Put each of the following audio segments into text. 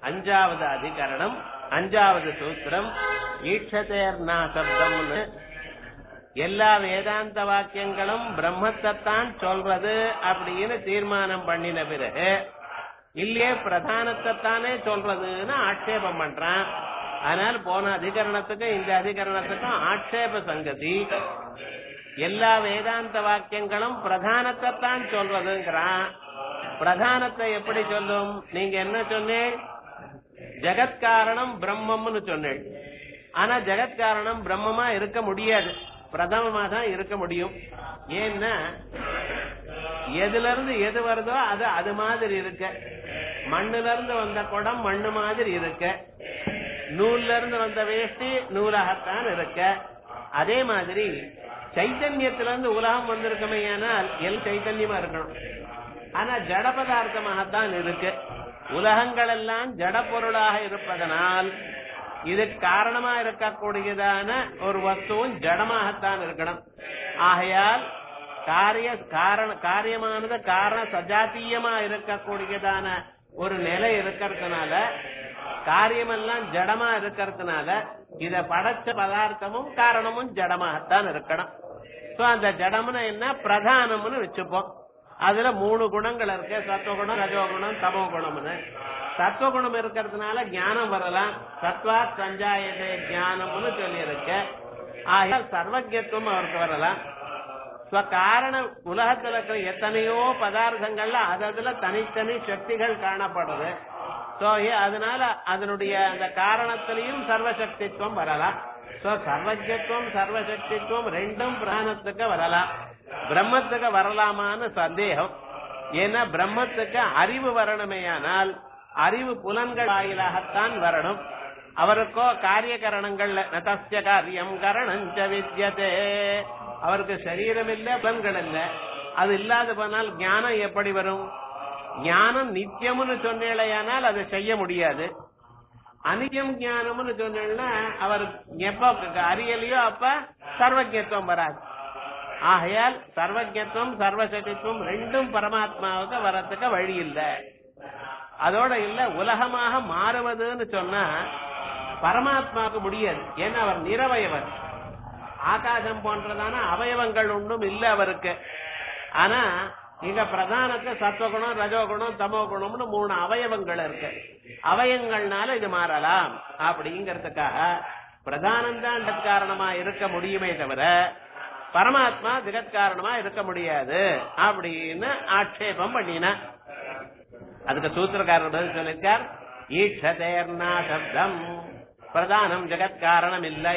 அஞ்சாவது அதிகரணம் அஞ்சாவது சூத்திரம் ஈட்சதேர்னா சப்தம்னு எல்லா வேதாந்த வாக்கியங்களும் பிரம்மத்தைத்தான் சொல்றது அப்படின்னு தீர்மானம் பண்ணின பிறகு இல்லையே பிரதானத்தைத்தானே சொல்றதுன்னு ஆட்சேபம் பண்றான் ஆனால் போன அதிகரணத்துக்கும் இந்த அதிகரணத்துக்கும் ஆட்சேப சங்கதி எல்லா வேதாந்த வாக்கியங்களும் பிரதானத்தைத்தான் சொல்றதுங்கிறான் பிரதானத்தை எப்படி சொல்லும் நீங்க என்ன சொன்னேன் ஜெகத்காரணம் பிரம்மம்னு சொன்னேன் ஆனா ஜெகத்காரணம் பிரம்மமா இருக்க முடியாது பிரதமமா தான் இருக்க முடியும் ஏன்னா எதுல இருந்து எது வருதோ அது அது மாதிரி இருக்க மண்ணுல இருந்து வந்த குடம் மண்ணு மாதிரி இருக்க நூல்ல இருந்து வந்த வேஷ்டி நூலாகத்தான் இருக்க அதே மாதிரி சைத்தன்யத்துல இருந்து உலகம் வந்திருக்குமே ஆனால் எல் சைத்தன்யமா இருக்கணும் ஆனா ஜட பதார்த்தமாகத்தான் இருக்கு உலகங்கள் எல்லாம் ஜட பொருளாக இருப்பதனால் இது காரணமா இருக்கக்கூடியதான ஒரு வஸ்துவும் ஜடமாகத்தான் இருக்கணும் ஆகையால் காரிய காரண காரியமானது காரண சஜாத்தியமா இருக்கக்கூடியதான ஒரு நிலை இருக்கிறதுனால காரியமெல்லாம் ஜடமா இருக்கிறதுனால இத படைச்ச பதார்த்தமும் காரணமும் ஜடமாகத்தான் இருக்கணும் சோ அந்த ஜடம்னு என்ன பிரதானம்னு வச்சுப்போம் அதுல மூணு குணங்கள் இருக்கு சத்துவகுணம் ரஜோகுணம் தமோ குணம்னு சத்துவகுணம் இருக்கிறதுனால ஞானம் வரலாம் சத்வா சஞ்சாயதே ஞானம்னு சொல்லி இருக்கு ஆகிய சர்வஜத்துவம் அவருக்கு வரலாம் காரண உலகத்துல இருக்கிற எத்தனையோ பதார்த்தங்கள்ல அதுல தனித்தனி சக்திகள் காணப்படுது சோ அதனால அதனுடைய அந்த காரணத்திலையும் சர்வசக்தித்துவம் வரலாம் சோ சர்வஜத்துவம் சர்வசக்தித்துவம் ரெண்டும் பிராணத்துக்கு வரலாம் பிரம்மத்துக்கு வரலாமான்னு சந்தேகம் ஏன்னா பிரம்மத்துக்கு அறிவு வரணுமேயானால் அறிவு புலன்கள் வாயிலாகத்தான் வரணும் அவருக்கோ காரிய கரணங்கள்ல நதஸ்ய காரியம் கரணஞ்ச வித்யதே அவருக்கு சரீரம் இல்ல புலன்கள் இல்ல அது இல்லாத போனால் ஞானம் எப்படி வரும் ஞானம் நித்தியம்னு சொன்னேலையானால் அதை செய்ய முடியாது அனித்தியம் ஞானம்னு சொன்னா அவர் எப்ப அறியலையோ அப்ப சர்வஜத்துவம் வராது ஆகையால் சர்வஜத்துவம் சர்வசக்தித்துவம் ரெண்டும் பரமாத்மாவுக்கு வரத்துக்கு வழி இல்லை அதோட இல்ல உலகமாக மாறுவதுன்னு சொன்னா பரமாத்மாவுக்கு முடியாது ஏன்னா அவர் நிறவயவர் ஆகாசம் போன்றதான அவயவங்கள் ஒன்றும் இல்ல அவருக்கு ஆனா இங்க பிரதானத்துல சத்துவகுணம் ரஜோகுணம் தமோ குணம்னு மூணு அவயவங்கள் இருக்கு அவயங்கள்னால இது மாறலாம் அப்படிங்கறதுக்காக பிரதானம் தான் காரணமா இருக்க முடியுமே தவிர பரமாத்மா ஜெகத்காரணமா இருக்க முடியாது அப்படின்னு ஆட்சேபம் பண்ணின அதுக்கு சூத்திரக்காரர் பதில் சொல்லிருக்கார் ஈட்சதேர்னா சப்தம் பிரதானம் ஜெகத்காரணம் இல்லை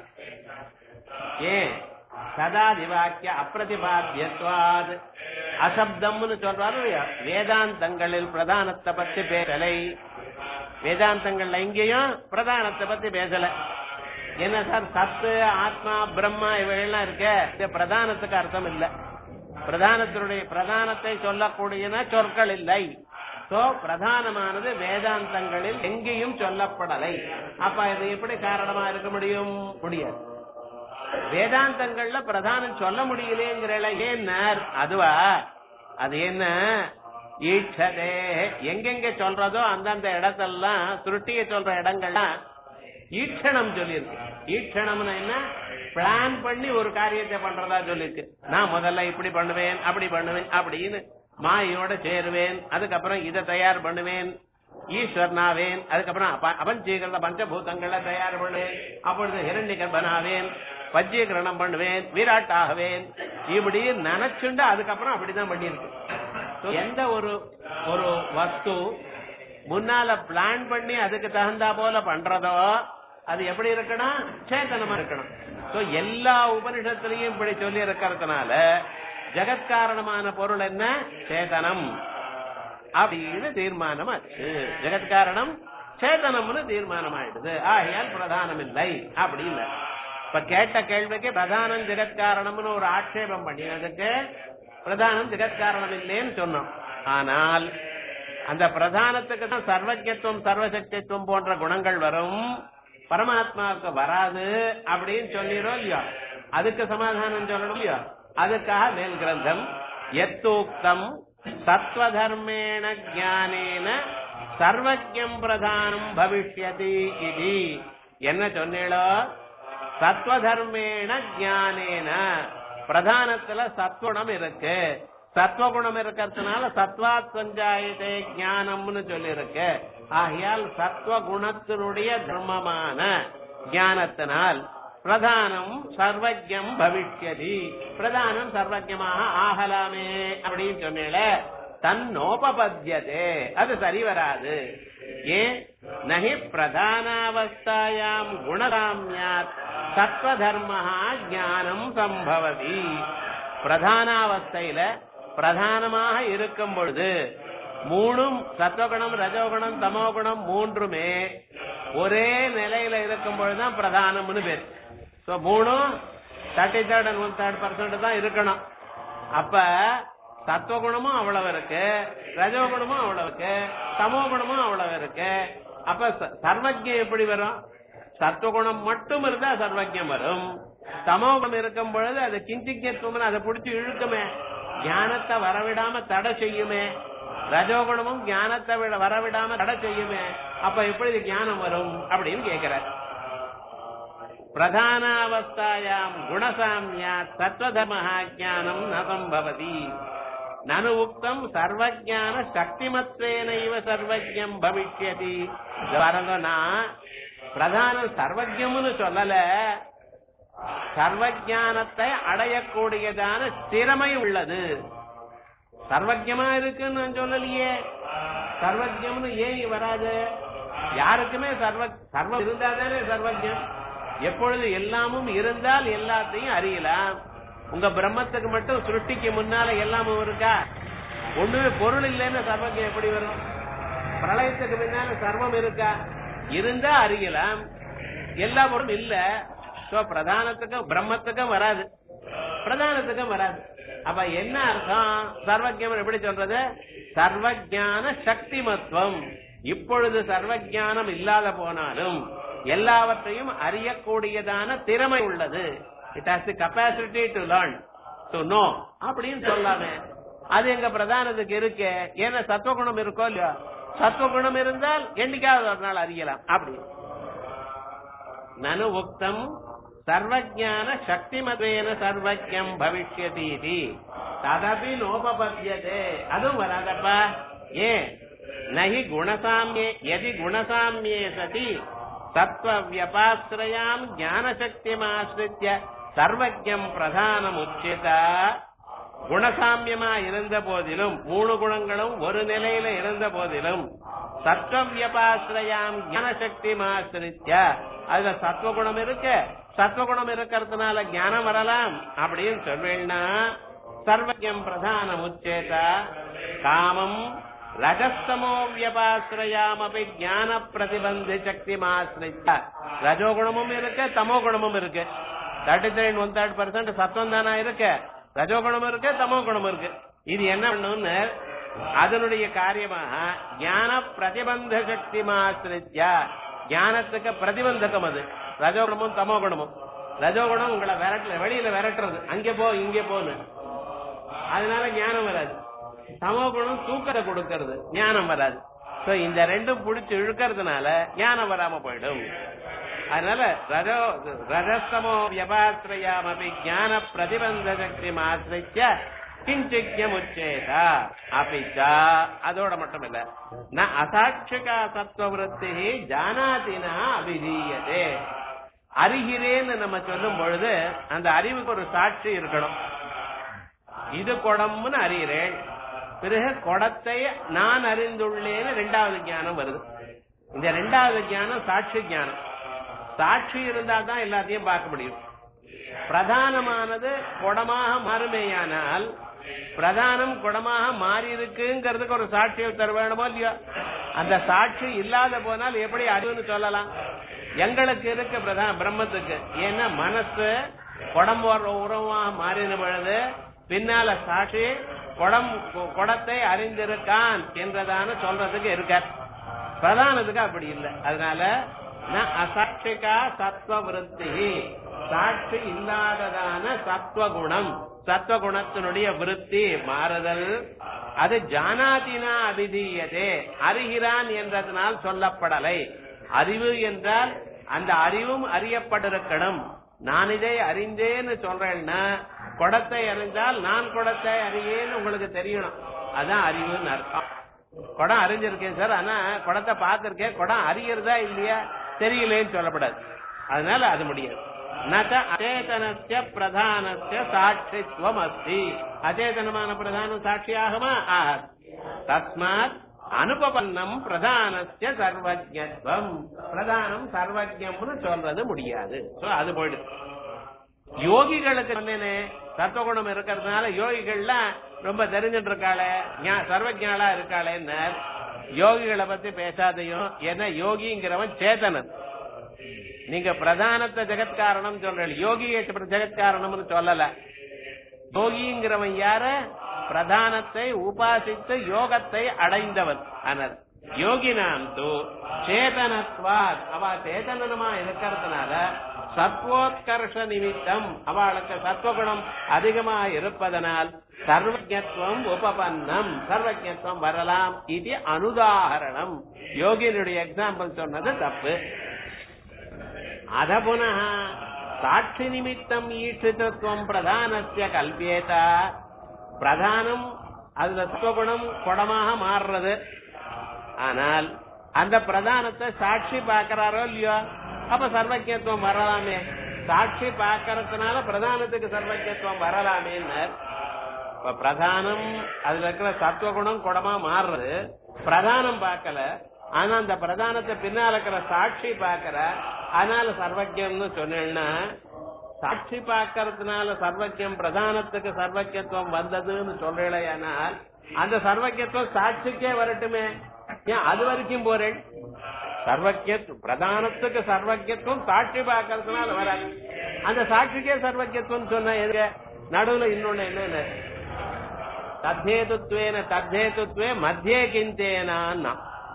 ஏன் சதாதி வாக்கிய அப்பிரதிபாத்தியத்வாத் அசப்தம்னு சொல்றாரு வேதாந்தங்களில் பிரதானத்தை பத்தி பேசலை வேதாந்தங்கள்ல இங்கேயும் பிரதானத்தை பத்தி பேசல என்ன சார் சத்து ஆத்மா பிரம்மா இவைகள்லாம் இருக்க இது பிரதானத்துக்கு அர்த்தம் இல்ல பிரதானத்தினுடைய பிரதானத்தை சொல்லக்கூடியன சொற்கள் இல்லை சோ பிரதானமானது வேதாந்தங்களில் எங்கேயும் சொல்லப்படலை அப்ப இது எப்படி காரணமா இருக்க முடியும் முடியாது வேதாந்தங்கள்ல பிரதானம் சொல்ல முடியலேங்கிற ஏன்னார் அதுவா அது என்ன ஈட்சதே எங்கெங்க சொல்றதோ அந்தந்த இடத்தெல்லாம் சுருட்டிய சொல்ற இடங்கள்லாம் ஈட்சணம் சொல்லியிருக்கு ஈட்சணம்னு என்ன பிளான் பண்ணி ஒரு காரியத்தை பண்றதா சொல்லிருக்கு நான் முதல்ல இப்படி பண்ணுவேன் அப்படி பண்ணுவேன் அப்படின்னு மாயோட சேருவேன் அதுக்கப்புறம் இதை தயார் பண்ணுவேன் ஈஸ்வரனாவேன் அதுக்கப்புறம் அபஞ்சீகரண பஞ்சபூதங்களை தயார் பண்ணுவேன் அப்பொழுது ஹிரண்ய கர்ப்பனாவேன் பஞ்சீகரணம் பண்ணுவேன் வீராட்டாகுவேன் இப்படி நினைச்சுண்டு அதுக்கப்புறம் அப்படிதான் பண்ணிருக்கு எந்த ஒரு ஒரு வஸ்து முன்னால பிளான் பண்ணி அதுக்கு தகுந்தா போல பண்றதோ அது எப்படி இருக்கணும் சேத்தனமா இருக்கணும் சோ எல்லா உபனிஷத்துலயும் இப்படி சொல்லி இருக்கிறதுனால ஜெகத்காரணமான பொருள் என்ன சேதனம் அப்படின்னு தீர்மானம் ஆச்சு ஜெகத்காரணம் சேதனம்னு தீர்மானம் ஆயிடுது ஆகையால் பிரதானம் இல்லை அப்படின்னு இப்ப கேட்ட கேள்விக்கு பிரதானம் ஜெகத்காரணம்னு ஒரு ஆட்சேபம் பண்ணினதுக்கு பிரதானம் ஜெகத்காரணம் இல்லைன்னு சொன்னோம் ஆனால் அந்த பிரதானத்துக்கு தான் சர்வஜத்துவம் சர்வசக்தித்துவம் போன்ற குணங்கள் வரும் பரமாத்மாவுக்கு வராது அப்படின்னு சொல்லிடும் இல்லையா அதுக்கு சமாதானம் சொல்லணும் இல்லையா அதுக்காக மேல் கிரந்தம் எத்தூக்தம் சத்வதர்மேண ஜானேன சர்வஜம் பிரதானம் பவிஷ்யதி இது என்ன சொன்னீளோ சத்வதர்மேண ஞானேன பிரதானத்துல சத்வகுணம் இருக்கு சத்வகுணம் இருக்கிறதுனால சத்வாத் சஞ்சாயதே ஞானம்னு சொல்லி இருக்கு ஆகையால் சத்வகுணத்தினுடைய தர்மமான ஞானத்தினால் பிரதானம் சர்வஜம் பவிஷ்யதி பிரதானம் சர்வஜமாக ஆகலாமே அப்படின்னு சொன்னேல தன்னோபபத்தியதே அது சரி வராது ஏன் நகி பிரதானாவஸ்தாயாம் குணராமியாத் சத்வதர்ம ஞானம் சம்பவதி பிரதானாவஸ்தையில பிரதானமாக இருக்கும் பொழுது மூணும் சத்வகுணம் ரஜோகுணம் தமோகுணம் மூன்றுமே ஒரே நிலையில இருக்கும் பொழுதுதான் பிரதானம்னு பேர் சோ மூணும் thirty third and one third percent தான் இருக்கணும் அப்ப சத்வகுணமும் அவ்வளவு இருக்கு ரஜோகுணமும் அவ்வளவு இருக்கு தமோகுணமும் அவ்வளவு இருக்கு அப்ப ச- சர்வஜ்யம் எப்படி வரும் சத்வகுணம் மட்டும் இருந்தா சர்வஜ்யம் வரும் தமோகுணம் இருக்கும் பொழுது அது கிஞ்சிக்கத்துவம் அதை பிடிச்சி இழுக்குமே ஞானத்தை வரவிடாம தடை செய்யுமே ரஜோகுணமும் ஞானத்தை விட வரவிடாம தடை செய்யுமே அப்ப எப்படி இது ஞானம் வரும் அப்படின்னு கேக்குறார் பிரதானாவஸ்தாயாம் குணசாமியா தத்துவதமஹ ஞானம் ந சம்பவதி நனு உக்தம் சர்வஜான சக்திமத்வேனைவ சர்வஜம் பவிஷ்யதி இது பாருங்க நான் பிரதானம் சர்வஜம்னு சொல்லல சர்வஜானத்தை அடையக்கூடியதான திறமை உள்ளது சர்வஜமா இருக்குன்னு நான் சொல்லலையே சர்வஜம்னு ஏன் வராது யாருக்குமே சர்வ சர்வம் இருந்தாதானே சர்வஜம் எப்பொழுது எல்லாமும் இருந்தால் எல்லாத்தையும் அறியலாம் உங்க பிரம்மத்துக்கு மட்டும் சிருஷ்டிக்கு முன்னால எல்லாமும் இருக்கா ஒண்ணுமே பொருள் இல்லைன்னு சர்வஜம் எப்படி வரும் பிரளயத்துக்கு முன்னால சர்வம் இருக்கா இருந்தா அறியலாம் எல்லா பொருளும் இல்ல சோ பிரதானத்துக்கும் பிரம்மத்துக்கும் வராது பிரதானத்துக்கும் வராது அப்ப என்ன அர்த்தம் சர்வஜம் எப்படி சொல்றது சர்வஜான சக்திமத்துவம் இப்பொழுது சர்வஜானம் இல்லாத போனாலும் எல்லாவற்றையும் அறியக்கூடியதான திறமை உள்ளது it has the capacity to learn to know அப்படின்னு சொல்லாமே அது எங்க பிரதானத்துக்கு இருக்கு ஏன்னா சத்துவகுணம் இருக்கோ இல்லையோ சத்துவகுணம் இருந்தால் என்னைக்காவது ஒரு நாள் அறியலாம் அப்படி நனு உக்தம் சர்வஜான சக்திமதேன சர்வஜம் பவிஷ்யதி இதி. ததபி நோபபத்தியதே அதுவும் வராதப்பா ஏன் நகி குணசாமியே எதி குணசாமியே சதி தத்துவ வியபாசிரயாம் ஞான சக்திமாசிரித்ய சர்வஜம் பிரதானம் உச்சிதா குணசாமியமா இருந்த போதிலும் மூணு குணங்களும் ஒரு நிலையில இருந்த போதிலும் சத்வவியபாசிரயாம் ஞான சக்தி மாசிரித்ய அதுல சத்வகுணம் இருக்கு சத்வகுணம் இருக்கிறதுனால ஞானம் வரலாம் அப்படின்னு சொல்வேன்னா சர்வஜம் பிரதானம் உச்சேதா காமம் ரஜஸ்தமோ வியபாசிரயாம் அப்படி ஞான பிரதிபந்தி சக்தி மாசிரித்ய ரஜோகுணமும் இருக்கு தமோ குணமும் இருக்கு thirty three one third percent சத்வம் தானா இருக்கு ரஜோகுணம் இருக்கு தமோ குணம் இருக்கு இது என்ன பண்ணுன்னு அதனுடைய காரியமாக ஞான பிரதிபந்த சக்தி மாசிரித்யா ஞானத்துக்கு பிரதிபந்தகம் அது ரஜோகுணமும் தமோ குணமும் ரஜோகுணம் உங்களை விரட்டல வெளியில விரட்டுறது அங்க போ இங்க போன்னு அதனால ஞானம் வராது தமோ குணம் தூக்கத்தை கொடுக்கறது ஞானம் வராது சோ இந்த ரெண்டும் புடிச்சு இழுக்கிறதுனால ஞானம் வராம போயிடும் அதனால ரஜோ ரஜஸ்தமோ வியபாசிரயாமபி ஞான பிரதிபந்த சக்தி ஆசிரிச்ச கிஞ்சிக்யம் உச்சேதா அபிச்சா அதோட மட்டும் இல்ல ந அசாட்சிகா சத்வவருத்தி ஜானாதினா அபிதீயதே அறிகிறேன்னு நம்ம சொல்லும் பொழுது அந்த அறிவுக்கு ஒரு சாட்சி இருக்கணும் இது குடம்னு அறிகிறேன் பிறகு குடத்தை நான் அறிந்துள்ளேன்னு ரெண்டாவது ஞானம் வருது இந்த ரெண்டாவது ஞானம் சாட்சி ஞானம் சாட்சி இருந்தா தான் எல்லாத்தையும் பார்க்க முடியும் பிரதானமானது குடமாக மாறுமேயானால் பிரதானம் குடமாக மாறி இருக்குங்கிறதுக்கு ஒரு சாட்சியை தர வேணுமோ இல்லையோ அந்த சாட்சி இல்லாத போனால் எப்படி அறிவுன்னு சொல்லலாம் எங்களுக்கு இருக்கு பிரதான பிரம்மத்துக்கு ஏன்னா மனசு குடம் ஒரு உருவமாக மாறின பொழுது பின்னால சாட்சி குடம் குடத்தை அறிந்திருக்கான் என்றதான சொல்றதுக்கு இருக்கார் பிரதானத்துக்கு அப்படி இல்லை அதனால ந அசாட்சிகா சத்வ விருத்தி சாட்சி இல்லாததான சத்வகுணம் சத்வகுணத்தினுடைய விருத்தி மாறுதல் அது ஜானாதினா அபிதீயதே அறிகிறான் என்றதனால் சொல்லப்படலை அறிவு என்றால் அந்த அறிவும் அறியப்பட்டிருக்கணும் நான் இதை அறிந்தேன்னு சொல்றேன்னா குடத்தை அறிந்தால் நான் குடத்தை அறியேன்னு உங்களுக்கு தெரியணும் அதான் அறிவுன்னு அர்த்தம் குடம் அறிஞ்சிருக்கேன் சார் ஆனா குடத்தை பார்த்திருக்கேன் குடம் அறியறதா இல்லையா தெரியலேன்னு சொல்லப்படாது அதனால அது முடியாது நக அச்சேதனஸ்ய பிரதானஸ்ய சாட்சித்துவம் அஸ்தி அச்சேதனமான பிரதானம் சாட்சியாகுமா ஆகாது தஸ்மாத் அனுபவன்னம் பிரதானஸ்ய சர்வஜத்வம் பிரதானம் சர்வஜம்னு சொல்றது முடியாது சோ அது போயிடுது யோகிகளுக்கு சொன்னேனே சத்துவகுணம் இருக்கிறதுனால யோகிகள்லாம் ரொம்ப தெரிஞ்சுட்டு இருக்காளே ஞா- சர்வஜாலா இருக்காளேன்னு யோகிகளை பத்தி பேசாதையும் ஏன்னா யோகிங்கிறவன் சேதனன் நீங்க பிரதானத்தை ஜெகத்காரணம் சொல்றீங்க யோகி ஜெகத்காரணம்னு சொல்லல யோகிங்கிறவன் யார பிரதானத்தை உபாசித்து யோகத்தை அடைந்தவன் ஆனால் யோகினாம் தூ சேதனத்வாத் அவ சேதனமா இருக்கிறதுனால சத்வோத்கர்ஷ நிமித்தம் அவளுக்கு சத்வகுணம் அதிகமா இருப்பதனால் சர்வஜத்துவம் உபபன்னம் சர்வஜத்துவம் வரலாம் இது அனுதாகரணம் யோகியினுடைய எக்ஸாம்பிள் சொன்னது தப்பு அத புனः சாட்சி நிமித்தம் ஈட்சிதத்துவம் பிரதானஸ்ய கல்பியேத பிரதானம் அதுல சத்துவகுணம் குடமாக மாறுறது ஆனால் அந்த பிரதானத்தை சாட்சி பார்க்கறாரோ இல்லையோ அப்ப சர்வஜத்துவம் வரலாமே சாட்சி பார்க்கறதுனால பிரதானத்துக்கு சர்வஜத்துவம் வரலாமேன்னு இப்ப பிரதானம் அதுல இருக்கிற சத்துவகுணம் குடமா மாறுறது பிரதானம் பார்க்கல ஆனா அந்த பிரதானத்தை பின்னால இருக்கிற சாட்சி பார்க்கற அதனால சர்வஜம்னு சொன்னேன்னா சாட்சி பார்க்கறதுனால சர்வஜம் பிரதானத்துக்கு சர்வஜத்துவம் வந்ததுன்னு சொல்றேனால் அந்த சர்வஜத்துவம் சாட்சிக்கே வரட்டுமே ஏன் அது வரைக்கும் போறேன் சர்வஜத்துவம் பிரதானத்துக்கு சர்வஜத்துவம் சாட்சி பார்க்கறதுனால வராது அந்த சாட்சிக்கே சர்வஜத்துவம் சொன்ன எதுக்கு நடுவுல இன்னொன்னு என்னன்னு தத்தேதுத்வேன தத்தேதுத்வே மத்தியே கிந்தேனான்னா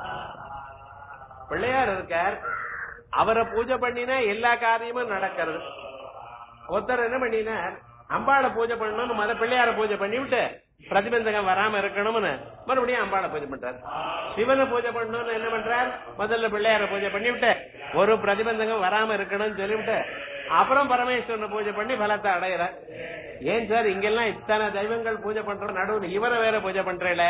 பிள்ளையார் இருக்கார் அவரை பூஜை பண்ணினா எல்லா காரியமும் நடக்கிறது ஒருத்தர் என்ன பண்ணினார் அம்பாளை பூஜை பண்ணணும்னு மத பிள்ளையார பூஜை பண்ணி விட்டு பிரதிபந்தகம் வராம இருக்கணும்னு மறுபடியும் அம்பாளை பூஜை பண்றார் சிவனை பூஜை பண்ணணும்னு என்ன பண்றார் முதல்ல பிள்ளையார பூஜை பண்ணி விட்டு ஒரு பிரதிபந்தகம் வராம இருக்கணும்னு சொல்லிவிட்டு அப்புறம் பரமேஸ்வரனை பூஜை பண்ணி பலத்தை அடையிறார் ஏன் சார் இங்கெல்லாம் இத்தனை தெய்வங்கள் பூஜை பண்ற நடுவில் இவரை வேற பூஜை பண்றேல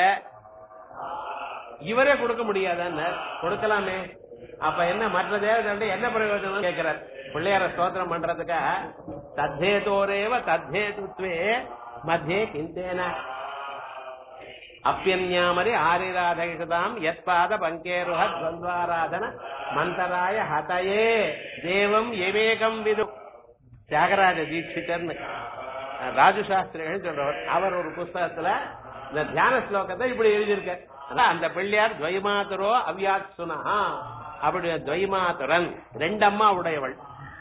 இவரே கொடுக்க முடியாதான்னு கொடுக்கலாமே அப்ப என்ன மற்ற தேவதை என்ன பிரயோஜனம் கேட்கிறார் பிள்ளையார ஸ்தோத்திரம் பண்றதுக்கா தத்தேதோரேவ தத்தேதுத்வே மத்தியே கிந்தேன அப்பியன்யாமரி ஆரிராதகிருதாம் யத்பாத பங்கேருஹ துவந்தாராதன மந்தராய ஹதயே தேவம் எவேகம் விது தியாகராஜ தீட்சிதர்னு ராஜு சாஸ்திரிகள் சொல்றவர் அவர் ஒரு புஸ்தகத்துல இந்த தியான ஸ்லோகத்தை இப்படி எழுதியிருக்க அதான் அந்த பிள்ளையார் துவைமாதுரோ அவ்யாத் சுனஹா அப்படி துவைமாதுரன் ரெண்டு அம்மா உடையவள்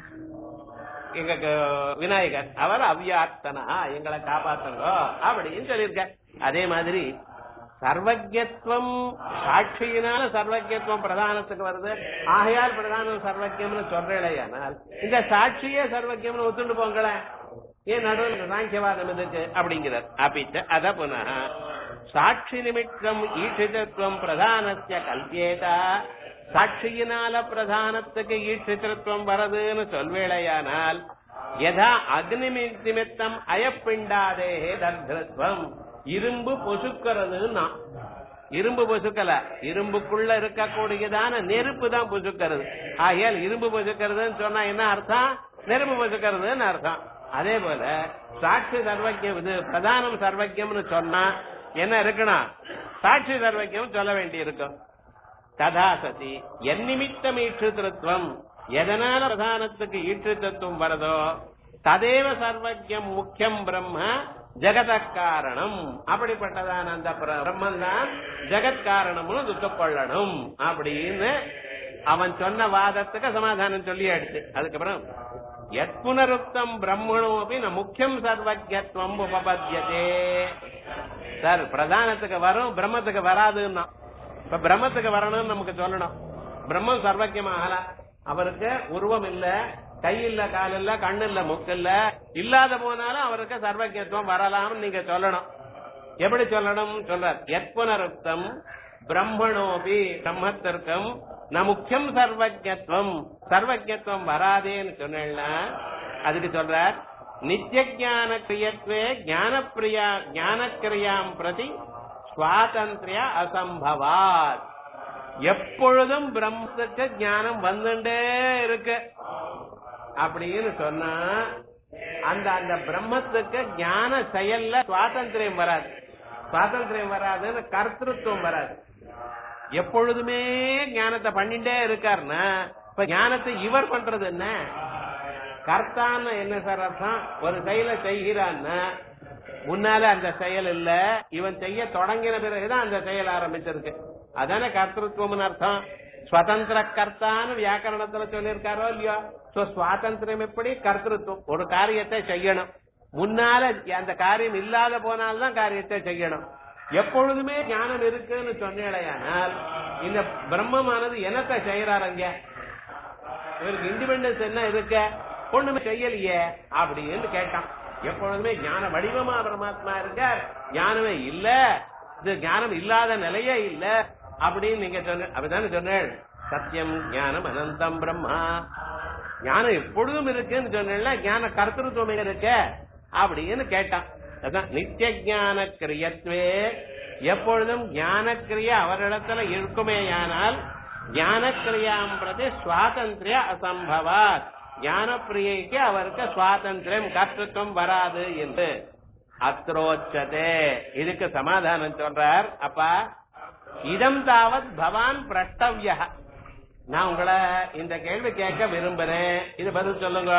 எங்க க- விநாயகர் அவர் அவ்யாத்தனா எங்களை காப்பாத்துங்கோ அப்படின்னு சொல்லியிருக்க அதே மாதிரி சர்வஜத்துவம் சாட்சியினால சர்வஜத்துவம் பிரதானத்துக்கு வருது ஆகையால் பிரதானம் சர்வஜம்னு சொல்றேனால் இந்த சாட்சியே சர்வஜம்னு ஒத்துண்டு போங்களேன் ஏன் நடுவில் சாங்கியவாதம் இதுக்கு அப்படிங்கிறார் அப்பிச்ச அத புனः சாட்சி நிமித்தம் ஈட்சிதத்துவம் பிரதானஸ்ய கல்பியேதா சாட்சியினால பிரதானத்துக்கு ஈட்சித்திருத்துவம் வரதுன்னு சொல்வேளையானால் யதா அக்னி நிமித்தம் அயப்பிண்டாதேஹே தர்திருத்வம் இரும்பு பொசுக்கிறதுன்னா இரும்பு பொசுக்கல இரும்புக்குள்ள இருக்கக்கூடியதான நெருப்பு தான் பொசுக்கிறது ஆகையால் இரும்பு பொசுக்கிறதுன்னு சொன்னா என்ன அர்த்தம் நெருப்பு பொசுக்கிறதுன்னு அர்த்தம் அதே போல சாட்சி சர்வஜம் இது பிரதானம் சர்வஜம்னு சொன்னா என்ன இருக்கணும் சாட்சி சர்வஜம் சொல்ல வேண்டி இருக்கும் ததா சதி என் நிமித்தம் ஈற்றுத்திருத்துவம் எதனால பிரதானத்துக்கு ஈற்றுத்தத்துவம் வரதோ ததேவ சர்வஜம் முக்கியம் பிரம்ம ஜெகத காரணம் அப்படிப்பட்டதான அந்த பிர- பிரம்மன் தான் ஜெகத் காரணம்னு துக்கொள்ளணும் அப்படின்னு அவன் சொன்ன வாதத்துக்கு சமாதானம் சொல்லி ஆயிடுச்சு அதுக்கப்புறம் எத் புனருக்தம் பிரம்மணோபி ந முக்கியம் சர்வஜத்வம் உபபத்தியதே சார் பிரதானத்துக்கு வரும் பிரம்மத்துக்கு வராதுன்னா இப்ப பிரம்மத்துக்கு வரணும்னு நமக்கு சொல்லணும் பிரம்மம் சர்வக்கியமாகல அவருக்கு உருவம் இல்ல கை இல்ல கால் இல்ல கண்ணு இல்ல மூக்கு இல்ல இல்லாத போனாலும் அவருக்கு சர்வஜத்துவம் வரலாம்னு நீங்க சொல்லணும் எப்படி சொல்லணும் சொல்றார் எத்புனருக்தம் பிரம்மணோபி பிரம்மத்திற்கும் ந முக்கியம் சர்வஜத்துவம் சர்வஜத்துவம் வராதேன்னு சொன்னா அதுக்கு சொல்றார் நித்திய ஞான கிரியத்வே ஞான பிரியா ஞான கிரியாம் பிரதி சுவாதந்திரிய அசம்பவாத் எப்பொழுதும் பிரம்மத்துக்கு ஞானம் வந்துட்டே இருக்கு அப்படின்னு சொன்னா அந்த அந்த பிரம்மத்துக்கு ஞான செயல்ல சுவாதந்திரியம் வராது சுவாதந்திரியம் வராதுன்னு கர்த்தத்துவம் வராது எப்பொழுதுமே ஞானத்தை பண்ணிட்டே இருக்காருன்னா இப்ப ஞானத்தை இவர் பண்றது என்ன கர்த்தான்னு என்ன சார் அர்த்தம் ஒரு செயலை செய்கிறான்னா முன்னால அந்த செயல் இல்ல இவன் செய்ய தொடங்கின பிறகுதான் அந்த செயல் ஆரம்பிச்சிருக்கு அதானே கர்த்தத்துவம்னு அர்த்தம் சுதந்திர கர்த்தான்னு வியாக்கரணத்துல சொல்லியிருக்காரோ இல்லையோ சோ சுவாதந்திரம் எப்படி கர்த்தத்துவம் ஒரு காரியத்தை செய்யணும் முன்னால அந்த காரியம் இல்லாத போனால்தான் காரியத்தை செய்யணும் எப்பொழுதுமே ஞானம் இருக்குன்னு சொன்னேடையானால் இந்த பிரம்மமானது என்னத்தை செய்யறாருங்க இவருக்கு இண்டிபெண்டன்ஸ் என்ன இருக்க ஒண்ணுமே செய்யலையே அப்படின்னு கேட்டான் எப்பொழுதுமே ஞான வடிவமா பரமாத்மா இருக்க ஞானமே இல்ல இது ஞானம் இல்லாத நிலையே இல்ல அப்படின்னு நீங்க சொன்ன அப்படிதானே சொன்னேன் சத்தியம் ஞானம் அனந்தம் பிரம்மா ஞானம் எப்பொழுதும் இருக்குன்னு சொன்னா ஞான கர்த்தத்துவம் எங்க இருக்க அப்படின்னு கேட்டான் அதான் நித்திய ஞான கிரியத்வே எப்பொழுதும் ஞான கிரியா அவரிடத்துல இருக்குமேயானால் ஞான கிரியாம் பிரதி சுவாதந்திரிய அசம்பவாத் ஞான பிரியைக்கு அவருக்கு சுவாதந்திரம் கர்த்தத்துவம் வராது என்று அத்ரோச்சதே இதுக்கு சமாதானம் சொல்றார் அப்பா இதம் தாவத் பவான் பிரஷ்டவ்ய நான் உங்களை இந்த கேள்வி கேட்க விரும்புறேன் இது பதில் சொல்லுங்க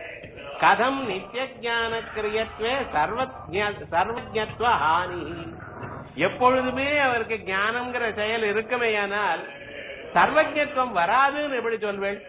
கதம் நித்திய ஞான கிரியத்வே சர்வஜத்வ ஹானி எப்பொழுதுமே அவருக்கு ஞானம்ங்கிற செயல் இருக்குமேயானால் சர்வஜத்துவம் வராதுன்னு எப்படி சொல்வேன்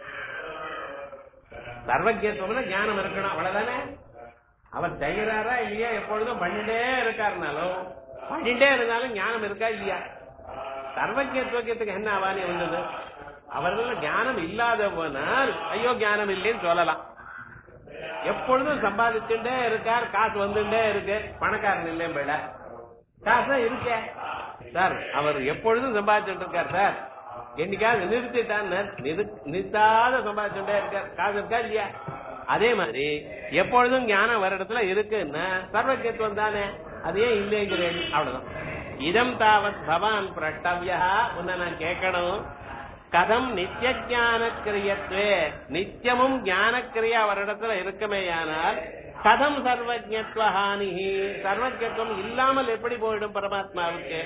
சர்வஜத்துவம்னா ஞானம் இருக்கணும் அவ்வளவுதானே அவர் செய்யறாரா இல்லையா எப்பொழுதும் பண்ணிட்டே இருக்காருனாலும் பண்ணிட்டே இருந்தாலும் ஞானம் இருக்கா இல்லையா சர்வஜத்துவத்துக்கு என்ன அவானி வந்தது அவர்கள் ஞானம் இல்லாத போனால் ஐயோ ஞானம் இல்லைன்னு சொல்லலாம் எப்பொழுதும் சம்பாதிச்சுட்டே இருக்கார் காசு வந்துட்டே இருக்கு பணக்காரன் இல்லையும் போயிட காசு இருக்கே சார் அவர் எப்பொழுதும் சம்பாதிச்சுட்டு இருக்கார் சார் என்னைக்காவது நிறுத்திட்டான் நிறுத்தாத சம்பாதிச்சுட்டே இருக்கார் காசு இருக்கா இல்லையா அதே மாதிரி எப்பொழுதும் ஞானம் வர இடத்துல இருக்குன்னா சர்வஜத்துவம் தானே அதே இல்லைங்கிறேன் அவ்வளவுதான் இதம் தாவத் பவான் பிரட்டவ்யா உன்னை நான் கேட்கணும் கதம் நித்திய ஞான கிரியத்வே நித்தியமும் ஞான கிரியா அவரிடத்துல இருக்குமேயானால் கதம் சர்வஜத்வஹானி சர்வஜத்துவம் இல்லாமல் எப்படி போயிடும் பரமாத்மாவுக்கு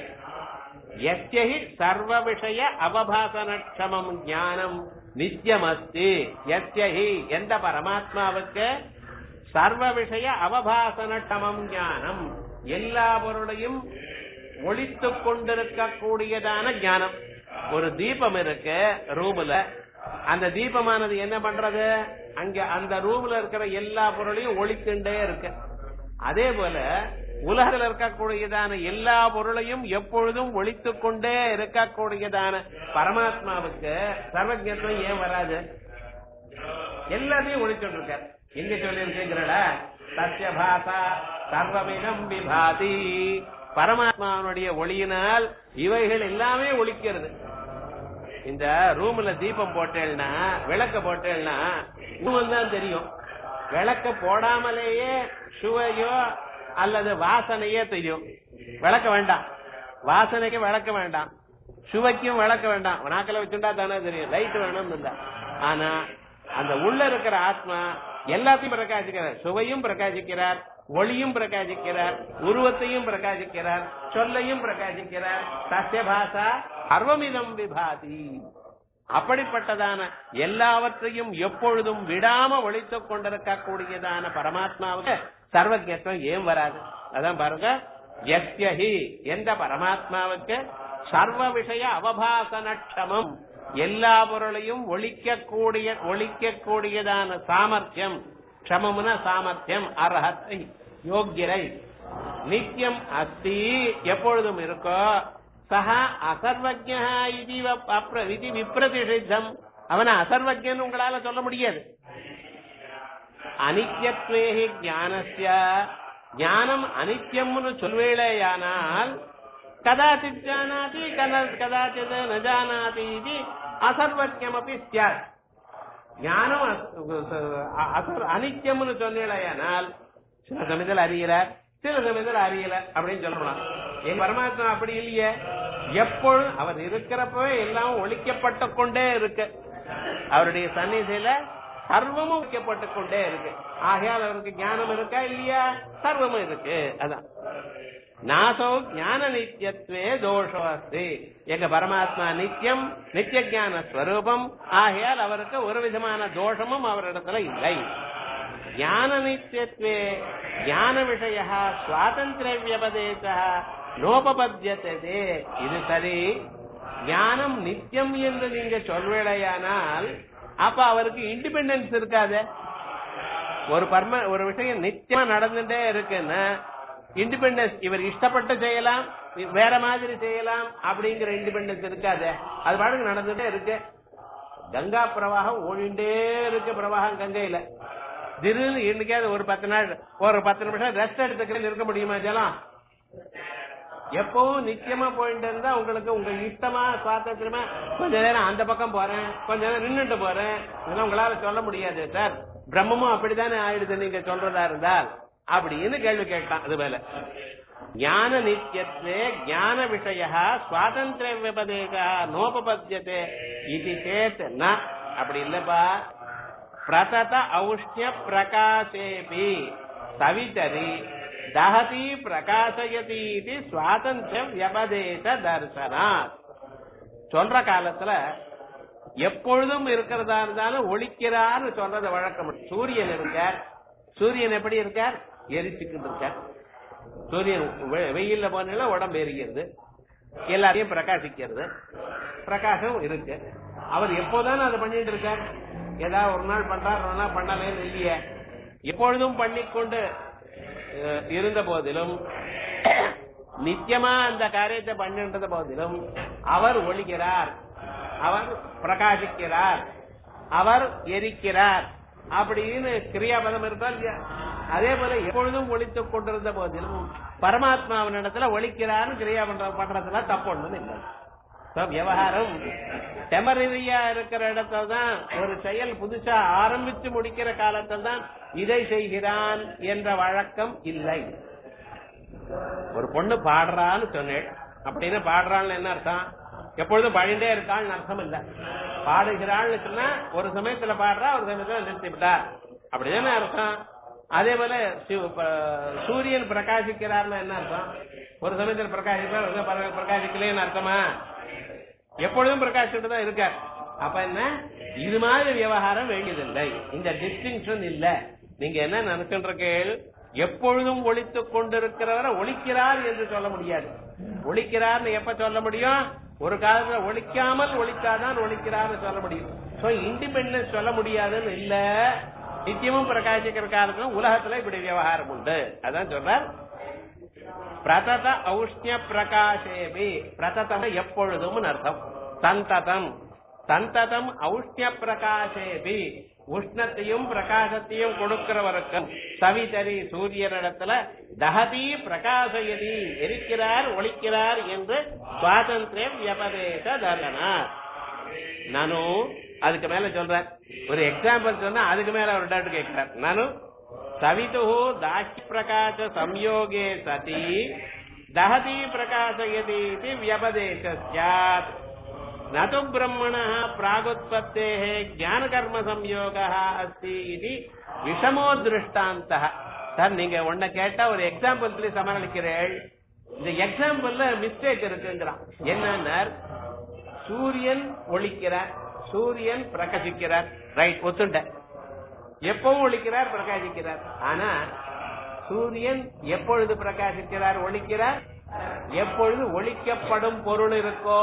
எஸ்யஹி சர்வ விஷய அவபாசனக்ஷமம் ஞானம் நித்தியமஸ்தி எஸ்யஹி எந்த பரமாத்மாவுக்கு சர்வ விஷய அவபாசனக்ஷமம் ஞானம் எல்லா பொருளையும் ஒழித்துக் கொண்டிருக்கக்கூடியதான ஞானம் ஒரு தீபம் இருக்கு ரூம்ல அந்த தீபமானது என்ன பண்றது அங்க அந்த ரூம்ல இருக்கிற எல்லா பொருளையும் ஒழித்துண்டே இருக்கு அதே போல உலகத்தில் இருக்கக்கூடியதான எல்லா பொருளையும் எப்பொழுதும் ஒழித்துக் கொண்டே இருக்கக்கூடியதான பரமாத்மாவுக்கு சர்வஜத்துவம் ஏன் வராது எல்லாத்தையும் ஒழிச்சுட்டு இருக்கார் எங்க சொல்லி இருக்குங்கிறட சத்யபாசா சர்வமிதம் விபாதி பரமாத்மாவனுடைய ஒளியினால் இவைகள் எல்லாமே ஒழிக்கிறது இந்த ரூம்ல தீபம் போட்டேன்னா விளக்க போட்டேன்னா இன்னும் தான் தெரியும் விளக்க போடாமலேயே சுவையோ அல்லது வாசனையோ தெரியும் விளக்க வேண்டாம் வாசனைக்கு விளக்க வேண்டாம் சுவைக்கும் விளக்க வேண்டாம் நாக்கில வச்சுட்டா தானே தெரியும் லைட் வேணும் இல்ல ஆனா அந்த உள்ள இருக்கிற ஆத்மா எல்லாத்தையும் பிரகாசிக்கிறார் சுவையும் பிரகாசிக்கிறார் ஒளியும் பிரகாசிக்கிறார் உருவத்தையும் பிரகாசிக்கிறார் சொல்லையும் பிரகாசிக்கிறார் சத்திய பாசா சர்வமிதம் விபாதி அப்படிப்பட்டதான எல்லாவற்றையும் எப்பொழுதும் விடாம ஒழித்துக் கொண்டிருக்கக்கூடியதான பரமாத்மாவுக்கு சர்வஜத்துவம் ஏன் வராது அதான் பாருங்க எஸ்யஹி எந்த பரமாத்மாவுக்கு சர்வ விஷய அவபாசனட்சமம் எல்லா பொருளையும் ஒழிக்கக்கூடிய ஒழிக்கக்கூடியதான சாமர்த்தியம் க்ஷமம்னா சாமர்த்தியம் அர்ஹத்தை யோக்கியரை நித்தியம் அஸ்தி எப்பொழுதும் இருக்கோ சஹா அசர்வஜா இது விப்ரதிஷித்தம் அவனை அசர்வஜன் உங்களால சொல்ல முடியாது அனித்யத்வேஹி ஞானஸ்ய ஞானம் அனித்யம்னு சொல்வேளேயானால் கதாச்சித் ஜானாதி கத- கதாச்சித் ந ஜானாதி இது அசர்வஜமபி ஸ்யாத் ஞானம் அச- அசர் அனித்யம்னு சொன்னேனால் சில சமயத்தில் அறிகிறார் சில சமயத்தில் அறியல அப்படின்னு சொல்லலாம் என் பரமாத்மா அப்படி இல்லையே எப்பொழுதும் அவர் இருக்கிறப்பவே எல்லாம் ஒழிக்கப்பட்டு கொண்டே இருக்கு அவருடைய சந்நிதியில சர்வமும் ஒழிக்கப்பட்டு கொண்டே இருக்கு ஆகையால் அவருக்கு ஞானம் இருக்கா இல்லையா சர்வமும் இருக்கு அதான் நாசோ ஞான நித்தியத்வே தோஷோ அஸ்தி எங்க பரமாத்மா நித்தியம் நித்திய ஞான ஸ்வரூபம் ஆகையால் அவருக்கு ஒரு விதமான தோஷமும் அவரிடத்துல இல்லை ஞான நித்தியத்வே ஞான விஷய சுவாதந்திர வியபதேச நோபபத்தியதே இது சரி ஞானம் நித்தியம் என்று நீங்க சொல்வேடையானால் அப்ப அவருக்கு இண்டிபெண்டன்ஸ் இருக்காது ஒரு பர்ம ஒரு விஷயம் நித்தியமா நடந்துட்டே இருக்குன்னா இண்டிபெண்டன்ஸ் இவர் இஷ்டப்பட்டு செய்யலாம் வேற மாதிரி செய்யலாம் அப்படிங்கிற இண்டிபெண்டன்ஸ் இருக்காது அது பாட்டுக்கு நடந்துட்டே இருக்கு கங்கா பிரவாகம் ஓடிண்டே இருக்கு பிரவாகம் கங்கையில திடீர்னு இன்னைக்காவது ஒரு பத்து நாள் ஒரு பத்து நிமிஷம் ரெஸ்ட் எடுத்துக்கிறேன்னு இருக்க முடியுமா ஜலம் எப்பவும் நிச்சயமா போயிட்டு இருந்தா உங்களுக்கு உங்க இஷ்டமா சுவாதந்திரமா கொஞ்ச நேரம் அந்த பக்கம் போறேன் கொஞ்ச நேரம் நின்னுட்டு போறேன் இதெல்லாம் உங்களால சொல்ல முடியாது சார் பிரம்மமும் அப்படித்தானே ஆயிடுது நீங்க சொல்றதா இருந்தால் அப்படின்னு கேள்வி கேட்டான் அது மேல ஞான நித்தியத்வே ஞான விஷய சுவாதந்திர விபதேக நோபபத்தியதே இது சேத் ந அப்படி இல்லப்பா பிரதத ஔஷ்ணிய பிரகாசேபி சவிதரி தஹதி பிரகாசயதி இது சுவாதந்திர வியபதேச தர்சனாத் சொல்ற காலத்துல எப்பொழுதும் இருக்கிறதா இருந்தாலும் ஒழிக்கிறார்னு சொல்றது வழக்கம் சூரியன் இருக்கார் சூரியன் எப்படி இருக்கார் எரிச்சுக்கிட்டு இருக்கார் சூரியன் வெ- வெயில்ல போனால உடம்பு எரிக்கிறது எல்லாரையும் பிரகாசிக்கிறது பிரகாசம் இருக்கு அவர் எப்போதானே அதை பண்ணிட்டு இருக்கார் ஏதாவது ஒரு நாள் பண்றார் ஒரு நாள் பண்ணலேன்னு இல்லையே எப்பொழுதும் பண்ணிக்கொண்டு அஹ், இருந்த போதிலும் நித்தியமா அந்த காரியத்தை பண்ணின்ற போதிலும் அவர் ஒழிக்கிறார் அவர் பிரகாசிக்கிறார் அவர் எரிக்கிறார் அப்படின்னு கிரியாபதம் இருக்கா இல்லையா அதே போல எப்பொழுதும் ஒழித்துக் கொண்டிருந்த போதிலும் பரமாத்மாவினிடத்துல ஒழிக்கிறார்னு கிரியா பண்ற பண்றதுல தப்பு ஒண்ணும் இல்லை So, விவகாரம் டெமரரியா இருக்கிற இடத்துல தான் ஒரு செயல் புதுசா ஆரம்பிச்சு முடிக்கிற காலத்தில் தான் இதை செய்கிறான் என்ற வழக்கம் இல்லை ஒரு பொண்ணு பாடுறான்னு சொன்னேன் அப்படின்னு பாடுறான்னு என்ன அர்த்தம் எப்பொழுதும் பாடிண்டே இருக்காள்னு அர்த்தம் இல்ல பாடுகிறாள்னு சொன்னா ஒரு சமயத்துல பாடுறா ஒரு சமயத்துல நிறுத்திவிட்டா அப்படிதானே அர்த்தம் அதே போல சிவ- ப- சூரியன் பிரகாசிக்கிறார்னு என்ன அர்த்தம் ஒரு சமயத்துல பிரகாசிப்பார் ஒரு சமயம் பிரகாசிக்கலேன்னு அர்த்தமா எப்பொழுதும் பிரகாசிட்டு தான் இருக்கார் அப்ப என்ன இது மாதிரி விவகாரம் வேண்டியதில்லை இந்த டிஸ்டிங்ஷன் இல்ல நீங்க என்ன நினைச்சுருக்கீள் எப்பொழுதும் ஒழித்துக் கொண்டிருக்கிறவரை ஒழிக்கிறார் என்று சொல்ல முடியாது ஒழிக்கிறார்னு எப்ப சொல்ல முடியும் ஒரு காலத்துல ஒழிக்காமல் ஒழித்தாதான் ஒழிக்கிறார்னு சொல்ல முடியும் சோ இண்டிபெண்டன்ஸ் சொல்ல முடியாதுன்னு இல்ல நித்தியமும் பிரகாசிக்கிற காலத்துல உலகத்துல இப்படி விவகாரம் உண்டு அதான் சொல்றார் பிரதத ஔஷ்ணிய பிரகாசேபி பிரததம் எப்பொழுதும் அர்த்தம் சந்ததம் சந்ததம் ஔஷ்ணிய பிரகாசேபி உஷ்ணத்தையும் பிரகாசத்தையும் கொடுக்கிறவருக்கும் சவிதரி சூரியனிடத்துல தகதி பிரகாசயதி எரிக்கிறார் ஒழிக்கிறார் என்று சுவாதந்திரம் வியபதேச தர்சனார் நானும் அதுக்கு மேல சொல்றேன் ஒரு எக்ஸாம்பிள் சொன்னா அதுக்கு மேல ஒரு டவுட் கேட்கிறார் நானும் சவிது தாஷ்ய பிரகாச சம்யோகே சதி தஹதி பிரகாசயதி இது வியபதேச ஸ்யாத் நது பிரம்மண பிராகுத்பத்தே ஞான கர்ம சம்யோக அஸ்தி இது விஷமோ திருஷ்டாந்த சார் நீங்க ஒன்ன கேட்டா ஒரு எக்ஸாம்பிள் சொல்லி சமாளிக்கிறேள் இந்த எக்ஸாம்பிள்ல மிஸ்டேக் இருக்குங்கிறான் என்னன்னா சூரியன் ஒளிக்கிறார் சூரியன் பிரகாசிக்கிறார் ரைட் ஒத்துண்ட எப்பவும் ஒளிக்கிறார் பிரகாசிக்கிறார் ஆனா சூரியன் எப்பொழுது பிரகாசிக்கிறார் ஒளிக்கிறார் எப்பொழுது ஒளிக்கப்படும் பொருள் இருக்கோ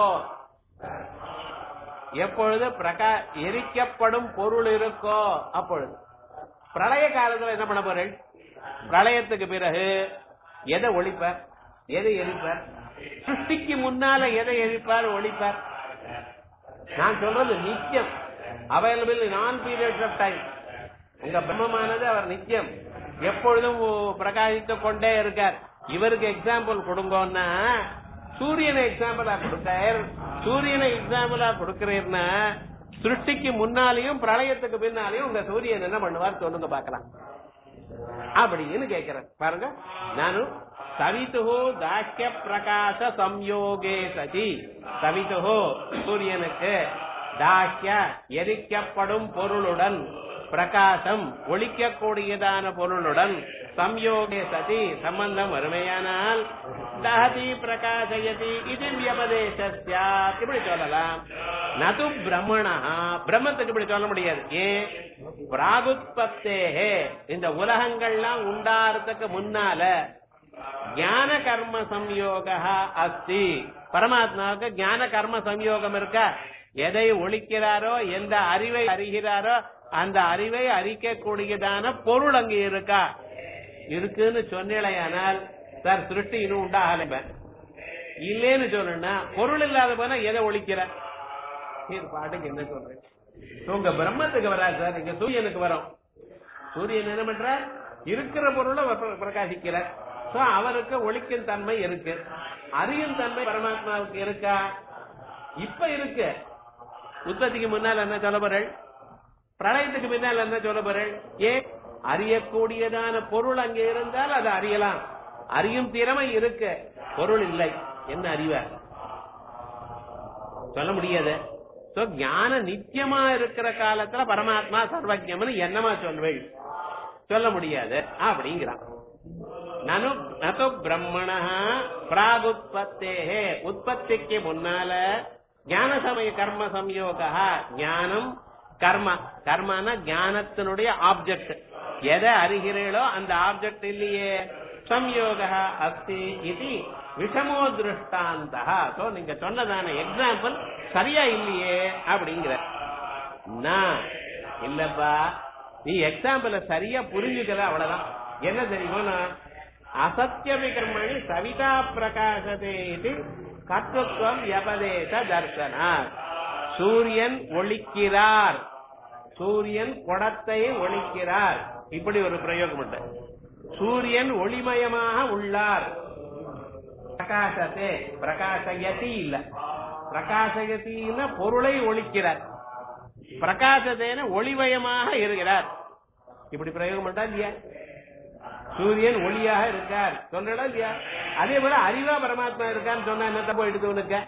எப்பொழுது பிரகா எரிக்கப்படும் பொருள் இருக்கோ அப்பொழுது பிரளய காலத்துல என்ன பண்ண போறேன் பிரளயத்துக்கு பிறகு எதை ஒழிப்பார் எதை எரிப்பார் சிருஷ்டிக்கு முன்னால எதை எரிப்பார் ஒழிப்பார் நான் சொல்றது நித்தியம் அவைலபிள் நான் பீரியட்ஸ் ஆஃப் டைம் உங்க பிரம்மமானது அவர் நித்தியம் எப்பொழுதும் பிரகாசித்துக் கொண்டே இருக்கார் இவருக்கு எக்ஸாம்பிள் கொடுங்கன்னா சூரியனை எக்ஸாம்பிளா கொடுத்தார் சூரியனை எக்ஸாம்பிளா கொடுக்கிறீர்னா சிருஷ்டிக்கு முன்னாலேயும் பிரளயத்துக்கு பின்னாலேயும் உங்க சூரியன் என்ன பண்ணுவார் சொல்லுங்க பார்க்கலாம் அப்படின்னு கேக்குறேன் பாருங்க நானும் சவிதுஹோ தாக்கிய பிரகாச சம்யோகே சதி சவிதுஹோ சூரியனுக்கு தாக்கிய எரிக்கப்படும் பொருளுடன் பிரகாசம் ஒழிக்கக்கூடியதான பொருளுடன் சம்யோகே சதி சம்பந்தம் வறுமையானால் தஹதி பிரகாசயதி இது வியபதேசஸ்யா இப்படி சொல்லலாம் நது பிரம்மணா பிரம்மத்துக்கு இப்படி சொல்ல முடியாது ஏன் பிராகுத்பத்தேஹே இந்த உலகங்கள்லாம் உண்டாறதுக்கு முன்னால ஞான கர்ம சம்யோக அஸ்தி பரமாத்மாவுக்கு ஞான கர்ம சம்யோகம் இருக்கா எதை ஒழிக்கிறாரோ எந்த அறிவை அறிகிறாரோ அந்த அறிவை அறிக்கக்கூடியதான பொருள் அங்க இருக்கா இருக்குன்னு சொன்னேலையானால் சார் சிருஷ்டி இன்னும் உண்டாகல இல்லேன்னு சொல்லணும்னா பொருள் இல்லாத போனா எதை ஒழிக்கிற இது பாட்டுக்கு என்ன சொல்றேன் உங்க பிரம்மத்துக்கு வராது சார் இங்க சூரியனுக்கு வரும் சூரியன் என்ன பண்றார் இருக்கிற பொருளை பிர- பிரகாசிக்கிறார் சோ அவருக்கு ஒழிக்கும் தன்மை இருக்கு அறியும் தன்மை பரமாத்மாவுக்கு இருக்கா இப்ப இருக்கு உற்பத்திக்கு முன்னால் என்ன சொல்ல போறேன் பிரளயத்துக்கு பின்னால் என்ன சொல்ல போறேன் ஏன் அறியக்கூடியதான பொருள் அங்கே இருந்தால் அதை அறியலாம் அறியும் திறமை இருக்கு பொருள் இல்லை என்ன அறிவார் சொல்ல முடியாது சோ ஞான நித்தியமா இருக்கிற காலத்துல பரமாத்மா சர்வஜம்னு என்னமா சொல்வேள் சொல்ல முடியாது அப்படிங்கிறான் நனு நது பிரம்மண பிராகுத்பத்தேஹே உற்பத்திக்கு முன்னால ஞான சமய கர்ம சம்யோக ஞானம் கர்ம கர்மனா ஞானத்தினுடைய ஆப்ஜெக்ட் எதை அறிகிறீர்களோ அந்த ஆப்ஜெக்ட் இல்லையே சம்யோக அஸ்தி இது விஷமோ திருஷ்டாந்த சோ நீங்க சொன்னதான எக்ஸாம்பிள் சரியா இல்லையே அப்படிங்கிற நான் இல்லப்பா நீ எக்ஸாம்பிள சரியா புரிஞ்சுக்கல அவ்வளவுதான் என்ன தெரியுமா அசத்தியமி கர்மணி சவிதா பிரகாசதே இது கர்த்தத்துவம் வியபதேச தர்சனா சூரியன் ஒழிக்கிறார் சூரியன் குடத்தை ஒழிக்கிறார் இப்படி ஒரு பிரயோகம் உண்டு சூரியன் ஒளிமயமாக உள்ளார் பிரகாசத்தே பிரகாசயதி இல்ல பிரகாசயத்தின்னா பொருளை ஒழிக்கிறார் பிரகாசத்தேன ஒளிமயமாக இருக்கிறார் இப்படி பிரயோகம் பண்ணா இல்லையா சூரியன் ஒளியாக இருக்கார் சொல்றா இல்லையா அதே போல அறிவா பரமாத்மா இருக்கான்னு சொன்னா என்ன தப்போ எடுத்து உனக்கு